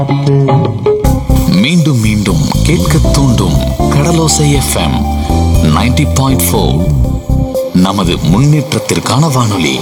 மீண்டும் மீண்டும் கேட்க தூண்டும் கடலோசை எஃப்எம் 90.4 பாயிண்ட் ஃபோர் நமது முன்னேற்றத்திற்கான வானொலி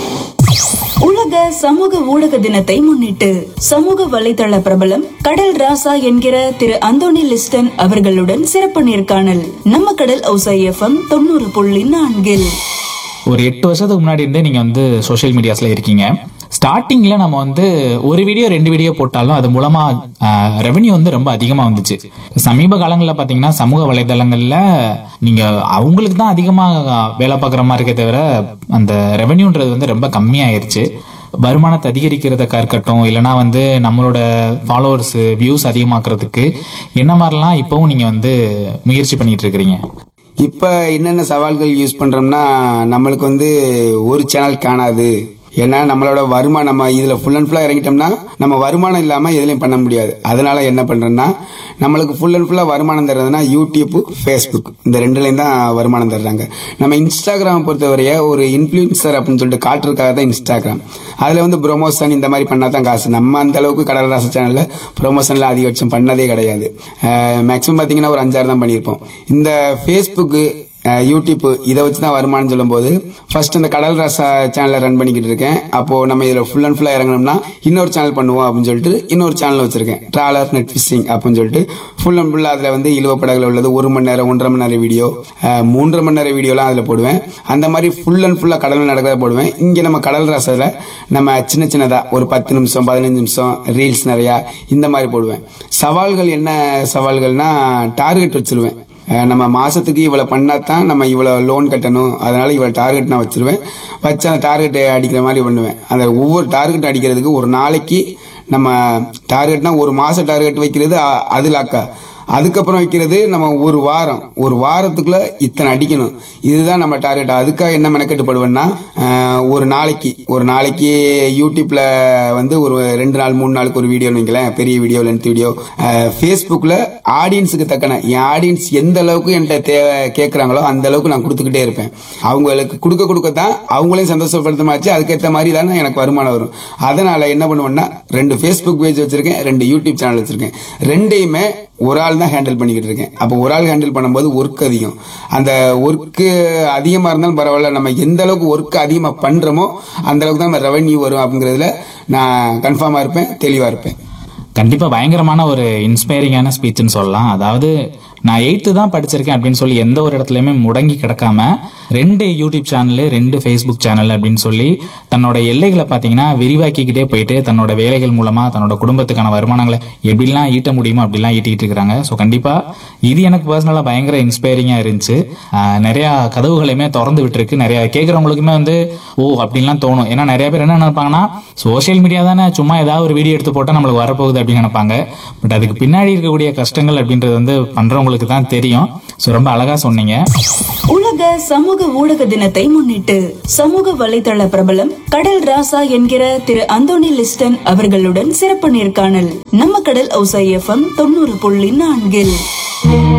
உலக சமூக ஊடக தினத்தை முன்னிட்டு சமூக வலைதள பிரபலம் கடல் ராசா என்கிற திரு அந்தோனி லிஸ்டன் அவர்களுடன் சிறப்பு நேர்காணல் நம்ம கடல் ஒசை எஃப்எம் தொண்ணூறு புள்ளி நான்கில் ஒரு எட்டு வருஷத்துக்கு முன்னாடி இருந்தே நீங்க வந்து சோஷியல் மீடியாஸ்ல இருக்கீங்க ஸ்டார்டிங்ல நம்ம வந்து ஒரு வீடியோ ரெண்டு வீடியோ போட்டாலும் அது மூலமா ரெவென்யூ வந்து ரொம்ப அதிகமா வந்துச்சு சமீப காலங்களில் பாத்தீங்கன்னா சமூக வலைதளங்கள்ல நீங்க அவங்களுக்கு தான் அதிகமா வேலை பார்க்குற மாதிரி இருக்கே தவிர அந்த ரெவென்யூன்றது வந்து ரொம்ப கம்மியாயிருச்சு வருமானத்தை அதிகரிக்கிறதுக்கா இருக்கட்டும் இல்லைனா வந்து நம்மளோட ஃபாலோவர்ஸ் வியூஸ் அதிகமாக்குறதுக்கு என்ன மாதிரிலாம் இப்போவும் நீங்க வந்து முயற்சி பண்ணிட்டு இருக்கிறீங்க இப்போ என்னென்ன சவால்கள் யூஸ் பண்றோம்னா நம்மளுக்கு வந்து ஒரு சேனல் காணாது ஏன்னா நம்மளோட வருமானம் நம்ம இதுல ஃபுல் அண்ட் ஃபுல்லா இறங்கிட்டோம்னா நம்ம வருமானம் இல்லாம எதுலையும் பண்ண முடியாது அதனால என்ன பண்றோம்னா நம்மளுக்கு ஃபுல் அண்ட் ஃபுல்லா வருமானம் தர்றதுன்னா யூடியூப் ஃபேஸ்புக் இந்த ரெண்டுலையும் தான் வருமானம் தர்றாங்க நம்ம இன்ஸ்டாகிராம் பொறுத்தவரைய ஒரு இன்ஃபுளுசர் அப்படின்னு சொல்லிட்டு காட்டுறதுக்காக தான் இன்ஸ்டாகிராம் அதுல வந்து ப்ரொமோஷன் இந்த மாதிரி பண்ணா தான் காசு நம்ம அந்த அளவுக்கு கடலராச சேனல்ல ப்ரொமோஷன்ல அதிகபட்சம் பண்ணதே கிடையாது மேக்ஸிமம் பாத்தீங்கன்னா ஒரு அஞ்சாறு தான் பண்ணியிருப்போம் இந்த ஃபேஸ்புக்கு அஹ் யூடியூப் இதை வச்சு தான் வருமானம் சொல்லும்போது ஃபர்ஸ்ட் இந்த கடல் ரசா சேனலை ரன் பண்ணிக்கிட்டு இருக்கேன் அப்போ நம்ம இதுல ஃபுல் அண்ட் ஃபுல்லா இறங்கணும்னா இன்னொரு சேனல் பண்ணுவோம் அப்படின்னு சொல்லிட்டு இன்னொரு சேனல் வச்சிருக்கேன் ட்ராலர் நெட் ஃபிஷிங் அப்படின்னு சொல்லிட்டு ஃபுல் அண்ட் ஃபுல்லா அதுல வந்து இழுவ படகுல உள்ளது ஒரு மணி நேரம் ஒன்றரை மணி நேரம் வீடியோ அஹ் மூன்றரை மணி நேரம் வீடியோலாம் அதுல போடுவேன் அந்த மாதிரி ஃபுல் அண்ட் ஃபுல்லா கடல் நடக்கிறத போடுவேன் இங்க நம்ம கடல் ரசத்துல நம்ம சின்ன சின்னதா ஒரு பத்து நிமிஷம் பதினஞ்சு நிமிஷம் ரீல்ஸ் நிறைய இந்த மாதிரி போடுவேன் சவால்கள் என்ன சவால்கள்னா டார்கெட் வச்சிருவேன் அஹ் நம்ம மாசத்துக்கு இவ்வளவு பண்ணா தான் நம்ம இவ்வளவு லோன் கட்டணும் அதனால இவ்வளவு டார்கெட் நான் வச்சிருவேன் வச்சு அந்த டார்கெட் அடிக்கிற மாதிரி பண்ணுவேன் அந்த ஒவ்வொரு டார்கெட் அடிக்கிறதுக்கு ஒரு நாளைக்கு நம்ம டார்கெட்னா ஒரு மாச டார்கெட் வைக்கிறது அ- அது லாக்கா அதுக்கப்புறம் வைக்கிறது நம்ம ஒரு வாரம் ஒரு வாரத்துக்குள்ள இத்தனை அடிக்கணும் இதுதான் நம்ம டார்கெட் அதுக்காக என்ன மெனக்கெட்டுப்படுவேன்னா அஹ், ஒரு நாளைக்கு ஒரு நாளைக்கு யூடியூப்ல வந்து ஒரு ரெண்டு நாள் மூணு நாளுக்கு ஒரு வீடியோ வைங்களேன் பெரிய வீடியோ லென்த் வீடியோ ஃபேஸ்புக்ல ஆடியன்ஸுக்கு தக்கன என் ஆடியன்ஸ் எந்த அளவுக்கு என்கிட்ட தேவை கேட்கறாங்களோ அந்த அளவுக்கு நான் கொடுத்துக்கிட்டே இருப்பேன் அவங்களுக்கு கொடுக்க கொடுக்க தான் அவங்களையும் சந்தோஷப்படுத்தமாச்சு அதுக்கேற்ற மாதிரி தானே எனக்கு வருமானம் வரும் அதனால என்ன பண்ணுவேன்னா ரெண்டு ஃபேஸ்புக் பேஜ் வச்சிருக்கேன் ரெண்டு யூடியூப் சேனல் வச்சிருக்கேன் ரெண்டையுமே ஒரு ஆள் தான் ஹேண்டில் பண்ணிக்கிட்டு இருக்கேன் அப்போ ஒரு ஆள் ஹேண்டில் பண்ணும்போது ஒர்க் அதிகம் அந்த ஒர்க்கு அதிகமா இருந்தாலும் பரவாயில்ல நம்ம எந்த அளவுக்கு ஒர்க் அதிகமா பண்றோமோ அந்த அளவுக்கு தான் நம்ம ரெவன்யூ வரும் அப்படிங்கறதுல நான் கன்ஃபார்மா இருப்பேன் தெளிவா இருப்பேன் கண்டிப்பா பயங்கரமான ஒரு இன்ஸ்பைரிங்கான ஸ்பீச்னு சொல்லலாம் அதாவது நான் எயித்து தான் படிச்சிருக்கேன் அப்படின்னு சொல்லி எந்த ஒரு இடத்துலயுமே முடங்கி கிடக்காம ரெண்டு யூடியூப் சேனல் ரெண்டு ஃபேஸ்புக் சேனல் அப்படின்னு சொல்லி தன்னோட எல்லைகளை பார்த்தீங்கன்னா விரிவாக்கிக்கிட்டே போயிட்டு தன்னோட வேலைகள் மூலமா தன்னோட குடும்பத்துக்கான வருமானங்களை எப்படிலாம் ஈட்ட முடியுமோ அப்படிலாம் ஈட்டிட்டு இருக்கிறாங்க ஸோ கண்டிப்பா இது எனக்கு பர்சனலாக பயங்கர இன்ஸ்பைரிங்கா இருந்துச்சு ஆஹ் நிறைய கதவுகளையுமே திறந்து விட்டுருக்கு நிறைய கேட்குறவங்களுக்குமே வந்து ஓ அப்படின்லாம் தோணும் ஏன்னா நிறைய பேர் என்ன நினைப்பாங்கன்னா சோஷியல் மீடியா தானே சும்மா ஏதாவது ஒரு வீடியோ எடுத்து போட்டால் நம்மளுக்கு வரப்போகுது அப்படின்னு நினைப்பாங்க பட் அதுக்கு பின்னாடி இருக்கக்கூடிய கஷ்டங்கள் அப்படின்றது வந்து பண்றவங்களுக்கு தான் தெரியும் ஸோ ரொம்ப அழகா சொன்னீங்க உலக சமூக ஊடக தினத்தை முன்னிட்டு சமூக வலைதள பிரபலம் கடல் ராசா என்கிற திரு அந்தோனி லிஸ்டன் அவர்களுடன் சிறப்பு நேர்காணல் நம்ம கடல் ஒசை எஃப்எம் தொண்ணூறு புள்ளி நான்கில்